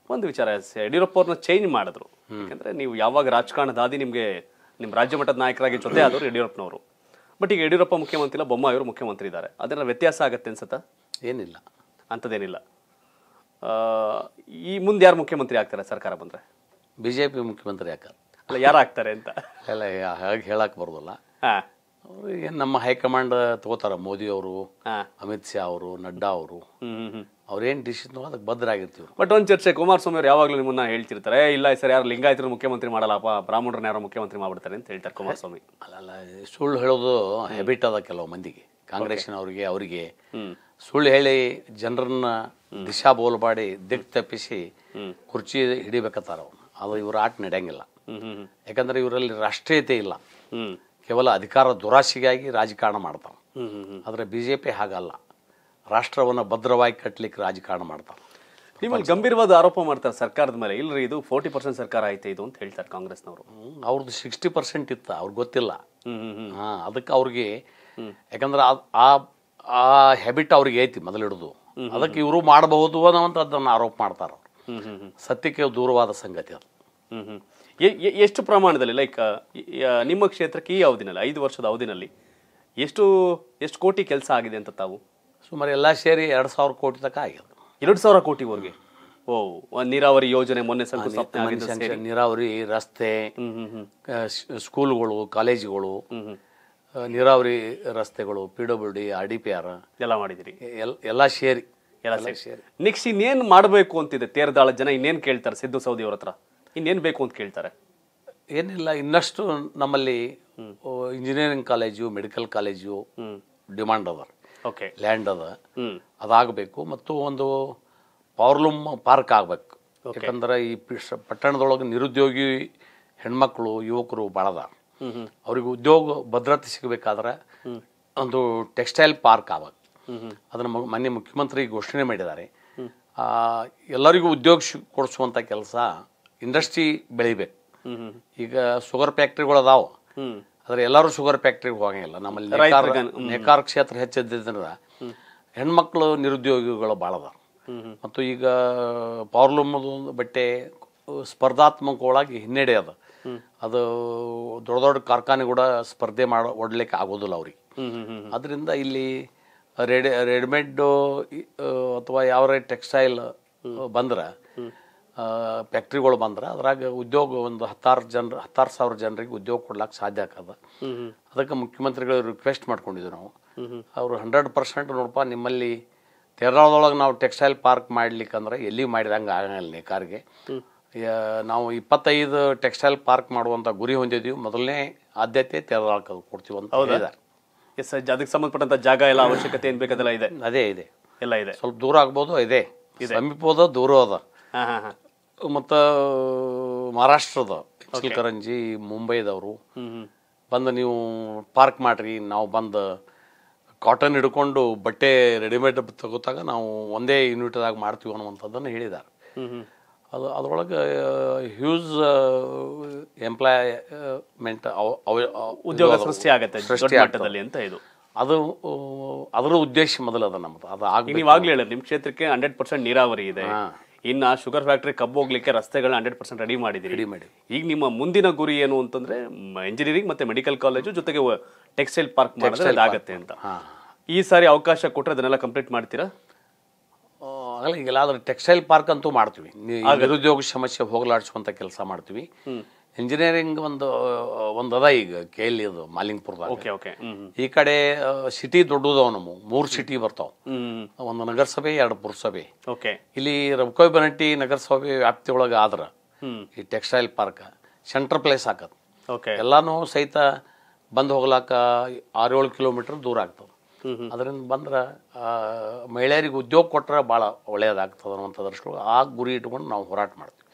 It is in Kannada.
ಒಂದು ವಿಚಾರ ಸ- ಯಡಿಯೂರಪ್ಪ ಅವ್ರನ್ನ ಚೇಂಜ್ ಮಾಡಿದ್ರು ಯಾಕಂದ್ರೆ ನೀವು ಯಾವಾಗ ರಾಜಕಾರಣದ ಹಾದಿ ನಿಮ್ಗೆ ನಿಮ್ ರಾಜ್ಯ ಮಟ್ಟದ ನಾಯಕರಾಗಿ ಜೊತೆ ಆದವರು ಯಡಿಯೂರಪ್ಪನವರು ಬಟ್ ಈಗ ಯಡಿಯೂರಪ್ಪ ಮುಖ್ಯಮಂತ್ರಿ ಇಲ್ಲ ಬೊಮ್ಮಾಯಿ ಅವರು ಮುಖ್ಯಮಂತ್ರಿ ಇದ್ದಾರೆ ಅದನ್ನ ವ್ಯತ್ಯಾಸ ಆಗತ್ತೆ ಅನ್ಸತ್ತಾ ಏನಿಲ್ಲ ಅಂಥದ್ದೇನಿಲ್ಲ ಆ, ಈ ಮುಂದೆ ಯಾರು ಮುಖ್ಯಮಂತ್ರಿ ಆಗ್ತಾರೆ ಸರ್ಕಾರ ಬಂದ್ರೆ ಬಿ ಜೆ ಪಿ ಮುಖ್ಯಮಂತ್ರಿ ಯಾಕೆ ಅಲ್ಲ ಯಾರು ಆಗ್ತಾರೆ ಅಂತ ಎಲ್ಲ ಹಾಗೆ ಹೇಳಕ್ಕೆ ಬರೋದಿಲ್ಲ ಹಾ ಅವ್ರಿಗೆ ನಮ್ಮ ಹೈಕಮಾಂಡ್ ತಗೋತಾರ ಮೋದಿ ಅವರು ಹಾ ಅಮಿತ್ ಶಾ ಅವರು ನಡ್ಡಾ ಅವರು ಹ್ಮ್ ಹ್ಮ್ ಹ್ಮ್ ಅವ್ರೇನು ಡಿಸಿಷನ್ ಅದಕ್ಕೆ ಬದ್ಧರಾಗಿರ್ತೀವಿ ಬಟ್ ಒಂದು ಚರ್ಚೆ ಕುಮಾರಸ್ವಾಮಿ ಅವರು ಯಾವಾಗಲೂ ನಿಮ್ಮನ್ನ ಹೇಳ್ತಿರ್ತಾರೆ "ಏ, ಇಲ್ಲ ಸರ್ ಯಾರು ಲಿಂಗಾಯತರು ಮುಖ್ಯಮಂತ್ರಿ ಮಾಡಲ್ಲಪ್ಪ ಬ್ರಾಹ್ಮಣರನ್ನ ಯಾರೋ ಮುಖ್ಯಮಂತ್ರಿ ಮಾಡ್ಬಿಡ್ತಾರೆ ಅಂತ ಹೇಳ್ತಾರೆ ಕುಮಾರಸ್ವಾಮಿ ಅಲ್ಲಲ್ಲ ಸುಳ್ಳು ಹೇಳೋದು ಹೆಬಿಟ್ ಅದ ಕೆಲವು ಮಂದಿಗೆ ಕಾಂಗ್ರೆಸ್ನವ್ರಿಗೆ ಅವರಿಗೆ ಹ್ಮ್ ಸುಳ್ಳು ಹೇಳಿ ಜನರನ್ನ ದಿಶಾ ಬೋಲ್ ಮಾಡಿ ದಿಕ್ ತಪ್ಪಿಸಿ ಕುರ್ಚಿ ಹಿಡಿಬೇಕತ್ತಾರ ಅವನು ಅದು ಇವ್ರ ಆಟ ನಡೆಯಂಗಿಲ್ಲ ಹ್ಮ್ ಹ್ಮ್ ಹ್ಮ್ ಯಾಕಂದ್ರೆ ಇವರಲ್ಲಿ ರಾಷ್ಟ್ರೀಯತೆ ಇಲ್ಲ ಹ್ಮ್ ಕೇವಲ ಅಧಿಕಾರ ದುರಾಶೆಗಾಗಿ ರಾಜಕಾರಣ ಮಾಡ್ತಾವೆ ಹ್ಮ್ ಹ್ಮ್ ಹ್ಮ್ ಆದರೆ ಬಿ ಜೆ ಪಿ ಹಾಗಲ್ಲ ರಾಷ್ಟ್ರವನ್ನು ಭದ್ರವಾಗಿ ಕಟ್ಟಲಿಕ್ಕೆ ರಾಜಕಾರಣ ಮಾಡ್ತಾರೆ ನಿಮ್ಮಲ್ಲಿ ಗಂಭೀರವಾದ ಆರೋಪ ಮಾಡ್ತಾರೆ ಸರ್ಕಾರದ ಮೇಲೆ ಇಲ್ರಿ ಇದು ಫೋರ್ಟಿ ಪರ್ಸೆಂಟ್ ಸರ್ಕಾರ ಐತೆ ಇದು ಅಂತ ಹೇಳ್ತಾರೆ ಕಾಂಗ್ರೆಸ್ನವರು ಹ್ಮ್, ಅವ್ರದ್ದು ಸಿಕ್ಸ್ಟಿ ಪರ್ಸೆಂಟ್ ಇತ್ತು ಅವ್ರಿಗೆ ಗೊತ್ತಿಲ್ಲ ಹ್ಮ್ ಹ್ಮ್ ಹ್ಮ್ ಹಾಂ ಅದಕ್ಕೆ ಅವ್ರಿಗೆ ಯಾಕಂದ್ರೆ ಆ- ಆ ಆ ಹ್ಯಾಬಿಟ್ ಅವ್ರಿಗೆ ಐತಿ ಮೊದಲಿಡುದು ಅದಕ್ಕೆ ಇವರು ಮಾಡಬಹುದು ಅನ್ನೋವಂಥದ್ದನ್ನು ಆರೋಪ ಮಾಡ್ತಾರೆ ಅವ್ರು ಹ್ಮ್ ಹ್ಮ್ ಹ್ಮ್ ಸತ್ಯಕ್ಕೆ ದೂರವಾದ ಸಂಗತಿ ಅದು ಹ್ಮ್ ಹ್ಮ್ ಎ- ಎ- ಎಷ್ಟು ಪ್ರಮಾಣದಲ್ಲಿ ಲೈಕ್ ನಿಮ್ಮ ಕ್ಷೇತ್ರಕ್ಕೆ ಈ ಅವಧಿನಲ್ಲಿ ಐದು ವರ್ಷದ ಅವಧಿನಲ್ಲಿ ಎಷ್ಟು ಎಷ್ಟು ಕೋಟಿ ಕೆಲಸ ಆಗಿದೆ ಅಂತ ತಾವು ಸುಮಾರು ಎಲ್ಲ ಸೇರಿ ಎರಡು ಸಾವಿರ ಕೋಟಿ ತನಕ ಆಗ್ಯದ ಎರಡು ಸಾವಿರ ಕೋಟಿವರೆಗೆ ಓ ಒಂದ್ ನೀರಾವರಿ ಯೋಜನೆ ಮೊನ್ನೆ ಶಂಕುಸ್ಥಾಪನೆ ಆಗಿದ್ದು ಮನುಷ್ಯನ ಸೇರಿ ನೀರಾವರಿ ರಸ್ತೆ ಹ್ಮ್ ಹ್ಮ್ ಹ್ಮ್ ಆ, ಸ್- ಸ್ಕೂಲ್ಗಳು ಕಾಲೇಜುಗಳು ಹ್ಮ್ ಹ್ಮ್ ಆ, ನೀರಾವರಿ ರಸ್ತೆಗಳು P W D R D P R ಎಲ್ಲ ಮಾಡಿದಿರಿ ಎಲ್ಲ ಸೇರಿ ಎಲ್ಲ ಸೇರಿ ನೆಕ್ಸ್ಟ್ ಇನ್ನೇನ್ ಮಾಡಬೇಕು ಅಂತಿದೆ ತೇರ್ದಾಳ ಜನ ಇನ್ನೇನ್ ಕೇಳ್ತಾರೆ ಸಿದ್ದು ಸೌದಿ ಅವ್ರ ಹತ್ರ ಇನ್ನೇನ್ ಬೇಕು ಅಂತ ಕೇಳ್ತಾರೆ ಏನಿಲ್ಲ ಇನ್ನಷ್ಟು ನಮ್ಮಲ್ಲಿ ಇಂಜಿನಿಯರಿಂಗ್ ಕಾಲೇಜು ಮೆಡಿಕಲ್ ಕಾಲೇಜು ಹ್ಮ್ ಡಿಮಾಂಡ್ ಅದ ಓಕೆ ಲ್ಯಾಂಡ್ ಅದ ಹ್ಮ್ ಅದಾಗಬೇಕು ಮತ್ತು ಒಂದು ಪವರ್ಲೂಮ್ ಪಾರ್ಕ್ ಆಗಬೇಕು ಯಾಕಂದ್ರೆ ಈ ಪಿಶ್- ಪಟ್ಟಣದೊಳಗೆ ನಿರುದ್ಯೋಗಿ ಹೆಣ್ಮಕ್ಳು ಯುವಕರು ಭಾಳ ಅದಾರ ಹ್ಮ್ ಹ್ಮ್ ಅವ್ರಿಗೆ ಉದ್ಯೋಗ ಭದ್ರತೆ ಸಿಗಬೇಕಾದ್ರೆ ಒಂದು ಟೆಕ್ಸ್ಟೈಲ್ ಪಾರ್ಕ್ ಆಗ್ಬೇಕು ಹ್ಮ್ ಹ್ಮ್ ಅದನ್ನು ಮ- ಮೊನ್ನೆ ಮುಖ್ಯಮಂತ್ರಿ ಘೋಷಣೆ ಮಾಡಿದ್ದಾರೆ ಆ, ಎಲ್ಲರಿಗೂ ಉದ್ಯೋಗ ಶಿ ಕೊಡಿಸುವಂಥ ಕೆಲಸ ಇಂಡಸ್ಟ್ರಿ ಬೆಳಿಬೇಕು ಹ್ಮ್ ಹ್ಮ್ ಈಗ ಶುಗರ್ ಫ್ಯಾಕ್ಟ್ರಿಗಳು ಅದಾವ ಹ್ಮ್ ಆದರೆ ಎಲ್ಲರೂ ಶುಗರ್ ಫ್ಯಾಕ್ಟ್ರಿಗೆ ಹೋಗಂಗಿಲ್ಲ ನಮ್ಮಲ್ಲಿ ನೇಕಾರ ನೇಕಾರ ಕ್ಷೇತ್ರ ಹೆಚ್ಚಿದ್ದಂದ್ರೆ ಹೆಣ್ಮಕ್ಳು ನಿರುದ್ಯೋಗಿಗಳು ಭಾಳ ಅದಾರ ಹ್ಮ್ ಹ್ಮ್ ಮತ್ತು ಈಗ ಪವರ್ಲೂಮ್ ಬಟ್ಟೆ ಸ್ಪರ್ಧಾತ್ಮಕವಾಗಿ ಹಿನ್ನಡೆ ಅದ ಅದು ದೊಡ್ಡ ದೊಡ್ಡ ಕಾರ್ಖಾನೆ ಕೂಡ ಸ್ಪರ್ಧೆ ಮಾಡೋ ಒಡ್ಲಿಕ್ಕೆ ಆಗೋದಿಲ್ಲ ಅವ್ರಿಗೆ ಹ್ಮ್ ಹ್ಮ್ ಹ್ಮ್ ಅದರಿಂದ ಇಲ್ಲಿ ರೆಡಿ ರೆಡಿಮೇಡ್ ಅಥವಾ ಯಾವ ಟೆಕ್ಸ್ಟೈಲ್ ಬಂದ್ರೆ ಫ್ಯಾಕ್ಟ್ರಿಗಳು ಬಂದ್ರೆ ಅದ್ರಾಗ ಉದ್ಯೋಗ ಒಂದು ಹತ್ತಾರು ಜನರು ಹತ್ತಾರು ಸಾವಿರ ಜನರಿಗೆ ಉದ್ಯೋಗ ಕೊಡ್ಲಿಕ್ಕೆ ಸಾಧ್ಯ ಆಗ್ತದ ಹ್ಮ್ ಹ್ಮ್ ಅದಕ್ಕೆ ಮುಖ್ಯಮಂತ್ರಿಗಳು ರಿಕ್ವೆಸ್ಟ್ ಮಾಡ್ಕೊಂಡಿದ್ವಿ ನಾವು ಅವರು ಹಂಡ್ರೆಡ್ ಪರ್ಸೆಂಟ್ ನೋಡಪ್ಪ ನಿಮ್ಮಲ್ಲಿ ತೆರಳದೊಳಗೆ ನಾವು ಟೆಕ್ಸ್ಟೈಲ್ ಪಾರ್ಕ್ ಮಾಡ್ಲಿಕ್ಕಂದ್ರೆ ಎಲ್ಲಿ ಮಾಡಿದಂಗೆ ಆಗಂಗಿಲ್ಲ ನೇಕಾರಿಗೆ ಯಾ- ನಾವು ಇಪ್ಪತ್ತೈದು ಟೆಕ್ಸ್ಟೈಲ್ ಪಾರ್ಕ್ ಮಾಡುವಂಥ ಗುರಿ ಹೊಂದಿದ್ದೀವಿ ಮೊದಲನೇ ಆದ್ಯತೆ ತೆರಳಕ್ಕೆ ಕೊಡ್ತೀವಿ ಅಂತ ಹೇಳಿದ್ದಾರೆ ಎಸ್ ಅದಕ್ಕೆ ಸಂಬಂಧಪಟ್ಟಂತ ಜಾಗ ಎಲ್ಲ ಅವಶ್ಯಕತೆ ಏನ್ ಬೇಕಾದೆಲ್ಲ ಇದೆ ಅದೇ ಇದೆ ಎಲ್ಲ ಇದೆ ಸ್ವಲ್ಪ ದೂರ ಆಗ್ಬೋದು ಇದೆ ಸಮೀಪ ಅದ ದೂರ ಅದ ಹಾ ಹಾ ಹಾ ಮತ್ತು ಮಹಾರಾಷ್ಟ್ರದ ಚಿಲ್ಕರಂಜಿ ಮುಂಬೈದವರು ಹ್ಮ್ ಹ್ಮ್ ಬಂದು ನೀವು ಪಾರ್ಕ್ ಮಾಡ್ರಿ ನಾವು ಬಂದು ಕಾಟನ್ ಹಿಡ್ಕೊಂಡು ಬಟ್ಟೆ ರೆಡಿಮೇಡ್ ತಗೋತಾಗ ನಾವು ಒಂದೇ ಯೂನಿಟ್ದಾಗ ಮಾಡ್ತೀವಿ ಅನ್ನುವಂಥದ್ದನ್ನು ಹೇಳಿದ್ದಾರೆ ಹ್ಮ್ ಹ್ಮ್ ಅದು ಅದರೊಳಗೆ ಹ್ಯೂಸ್ ಎಂಪ್ಲಾಯ್ಮೆಂಟ್ ಉದ್ಯೋಗ ಸೃಷ್ಟಿ ಆಗತ್ತೆ ಸೃಷ್ಟಿ ದೊಡ್ಡ ಆಗ್ತದೆ. ಮಟ್ಟದಲ್ಲಿ ಅಂತ ಇದು ಅದು ಆ, ಅದರ ಉದ್ದೇಶ ಮೊದಲು ಅದ ನಮ್ಮದು ಅದು ಈಗ ಆಗ್ಬೇಕು ನೀವು ಆಗ್ಲೇ ಹೇಳಿದ್ರೆ ನಿಮ್ ಕ್ಷೇತ್ರಕ್ಕೆ ಹಂಡ್ರೆಡ್ ಪರ್ಸೆಂಟ್ ನೀರಾವರಿ ಇದೆ ಇನ್ನ ಶುಗರ್ ಫ್ಯಾಕ್ಟರಿ ಕಬ್ಬು ಹೋಗ್ಲಿಕ್ಕೆ ರಸ್ತೆಗಳನ್ನ ಹಂಡ್ರೆಡ್ ಪರ್ಸೆಂಟ್ ರೆಡಿ ಮಾಡಿದಿರಿ ರೆಡಿ ಮಾಡಿ ಈಗ ನಿಮ್ಮ ಮುಂದಿನ ಗುರಿ ಏನು ಅಂತಂದ್ರೆ ಇಂಜಿನಿಯರಿಂಗ್ ಮತ್ತೆ ಮೆಡಿಕಲ್ ಕಾಲೇಜು ಜೊತೆಗೆ ಟೆಕ್ಸ್ಟೈಲ್ ಪಾರ್ಕ್ ಮಾಡಿದ್ರೆ ಅದಾಗತ್ತೆ ಅಂತ ಹಾಂ ಈ ಸಾರಿ ಅವಕಾಶ ಕೊಟ್ರೆ ಅದನ್ನೆಲ್ಲ ಕಂಪ್ಲೀಟ್ ಮಾಡ್ತೀರಾ ಆಗಲ್ಲ ಈಗೆಲ್ಲ ಅದ್ರ ಟೆಕ್ಸ್ಟೈಲ್ ಪಾರ್ಕ್ ಅಂತೂ ಮಾಡ್ತೀವಿ ನಿ- ನಿರುದ್ಯೋಗ ಸಮಸ್ಯೆ ಹೋಗಲಾಡಿಸುವಂಥ ಕೆಲಸ ಮಾಡ್ತೀವಿ ಇಂಜಿನಿಯರಿಂಗ್ ಒಂದು ಒಂದು ಅದ ಈಗ ಕೆ ಎಲ್ ಇದು ಮಾಲಿಂಗ್ಪುರದಾಗ ಓಕೆ ಓಕೆ ಹ್ಮ್ ಈ ಕಡೆ ಸಿಟಿ ದೊಡ್ಡದವ ನಮ್ಮ ಮೂರು ಸಿಟಿ ಬರ್ತಾವ ಹ್ಮ್ ಒಂದು ನಗರಸಭೆ ಎರಡು ಪುರಸಭೆ ಓಕೆ ಇಲ್ಲಿ ರಬಕೋಯ್ ಬನಟ್ಟಿ ನಗರಸಭೆ ವ್ಯಾಪ್ತಿಯೊಳಗೆ ಆದ್ರೆ ಹ್ಮ್ ಈ ಟೆಕ್ಸ್ಟೈಲ್ ಪಾರ್ಕ್ ಸೆಂಟ್ರ್ ಪ್ಲೇಸ್ ಹಾಕತ್ ಓಕೆ ಎಲ್ಲಾನು ಸಹಿತ ಬಂದು ಹೋಗ್ಲಾಕ ಆರು ಏಳು ಕಿಲೋಮೀಟರ್ ದೂರ ಆಗ್ತದೆ ಹ್ಮ್ ಹ್ಮ್ ಅದರಿಂದ ಬಂದ್ರೆ ಆ, ಮಹಿಳೆಯರಿಗೆ ಉದ್ಯೋಗ ಕೊಟ್ಟರೆ ಭಾಳ ಒಳ್ಳೆಯದಾಗ್ತದೆ ಅನ್ನುವಂಥ ದೃಷ್ಟಿ ಆ ಗುರಿ ಇಟ್ಕೊಂಡು ನಾವು ಹೋರಾಟ ಮಾಡ್ತೀವಿ